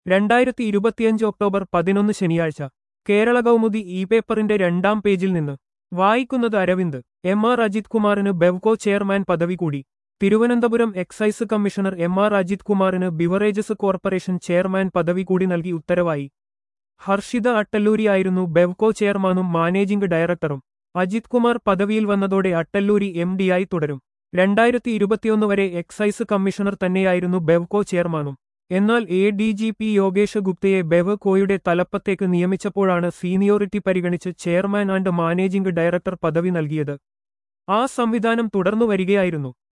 രണ്ടായിരത്തി ഇരുപത്തിയഞ്ച് ഒക്ടോബർ പതിനൊന്ന് ശനിയാഴ്ച കേരള കൗമുദി ഇ പേപ്പറിന്റെ രണ്ടാം പേജിൽ നിന്ന് വായിക്കുന്നത് അരവിന്ദ് എം ആർ അജിത് കുമാറിന് ബെവ്കോ ചെയർമാൻ പദവി കൂടി Thiruvananthapuram excise commissioner M R Ajith കുമാറിന് ബിവറേജസ് കോർപ്പറേഷൻ ചെയർമാൻ പദവി കൂടി നൽകി ഉത്തരവായി ഹർഷിത അട്ടല്ലൂരിയായിരുന്നു ബെവ്കോ ചെയർമാനും മാനേജിംഗ് ഡയറക്ടറും അജിത് കുമാർ പദവിയിൽ വന്നതോടെ അട്ടല്ലൂരി എം ഡിയായി തുടരും രണ്ടായിരത്തി ഇരുപത്തിയൊന്ന് വരെ എക്സൈസ് കമ്മീഷണർ തന്നെയായിരുന്നു ബെവ്കോ ചെയർമാനും എന്നാൽ A D G P Yogesh ഗുപ്തയെ ബെവ്കോയുടെ തലപ്പത്തേക്ക് നിയമിച്ചപ്പോഴാണ് സീനിയോറിറ്റി പരിഗണിച്ച് ചെയർമാൻ ആൻഡ് മാനേജിംഗ് ഡയറക്ടർ പദവി നൽകിയത് ആ സംവിധാനം തുടർന്നു വരികയായിരുന്നു